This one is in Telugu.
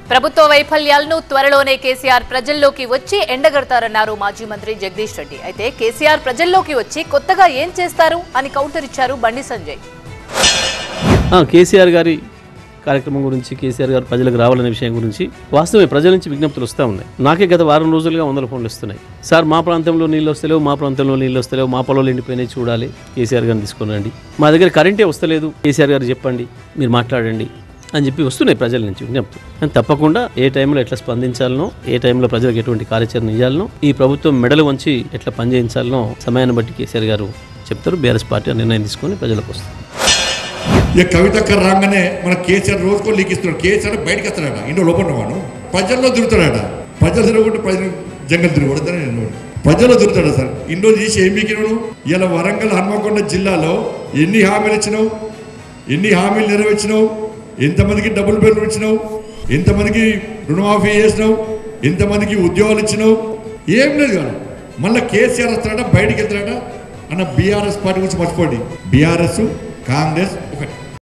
ప్రభుత్వ వైఫల్యాలను త్వరలోనే కేసీఆర్ ప్రజల్లోకి వచ్చి ఎండగడతారన్నారు మాజీ మంత్రి జగదీష్ రెడ్డి అయితే కేసీఆర్ ప్రజల్లోకి వచ్చి కొత్తగా ఏం చేస్తారు అని కౌంటర్ ఇచ్చారు బండి సంజయ్ ఆ, కేసీఆర్ గారి కార్యక్రమం గురించి కేసీఆర్ గారు ప్రజలకు రావాలనే విషయం గురించి వాస్తవమే ప్రజల నుంచి విజ్ఞప్తులు వస్తూ ఉన్నాయి నాకే గత వారం రోజులుగా వందల ఫోన్లు వస్తున్నాయి సార్ మా ప్రాంతంలో నీళ్ళు వస్తలేవు మా ప్రాంతంలో నీళ్ళు వస్తలేవు మా పొలాలు ఎండిపోయినాయి చూడాలి కేసీఆర్ గారిని తీసుకొని రండి మా దగ్గర కరెంటే వస్తలేదు కేసీఆర్ గారు చెప్పండి మీరు మాట్లాడండి అని చెప్పి వస్తున్నాయి ప్రజల నుంచి విజ్ఞప్తి కానీ తప్పకుండా ఏ టైంలో ఎట్లా స్పందించాలనో ఏ టైంలో ప్రజలకు ఎటువంటి కార్యాచరణ ఇవ్వాలనో ఈ ప్రభుత్వం మెడలు వంచి ఎట్లా పనిచేయించాలనో సమయాన్ని బట్టి కేసీఆర్ గారు చెప్తారు బీఆర్ఎస్ పార్టీ ఆ నిర్ణయం తీసుకొని ప్రజలకు వస్తారు ఇక కవితక్క రాగానే మన కేసీఆర్ రోజుకో లీక్ ఇస్తున్నాడు కేసీఆర్ బయటకు వస్తాడట ఇంట్లో లోపల ఉన్నవాడు ప్రజల్లో తిరుగుతాడట ప్రజలు తిరగకుండా ప్రజలు జంగల్ తిరగకూడదని నేను ప్రజల్లో తిరుగుతాడు సార్ ఇన్ని రోజులు చేసి ఏం మీకినాడు ఇలా వరంగల్ హన్మకొండ జిల్లాలో ఎన్ని హామీలు ఇచ్చినావు ఎన్ని హామీలు నెరవేర్చినావు ఎంతమందికి డబుల్ బెడ్రూమ్ ఇచ్చినావు ఎంతమందికి రుణమాఫీ చేసినావు ఎంతమందికి ఉద్యోగాలు ఇచ్చినావు ఏం లేదు కాదు మళ్ళీ కేసీఆర్ వస్తాడట బయటికి వెళ్తాడట అన్న బీఆర్ఎస్ పార్టీ గురించి మర్చిపోండి బీఆర్ఎస్ కాంగ్రెస్ ఒకటి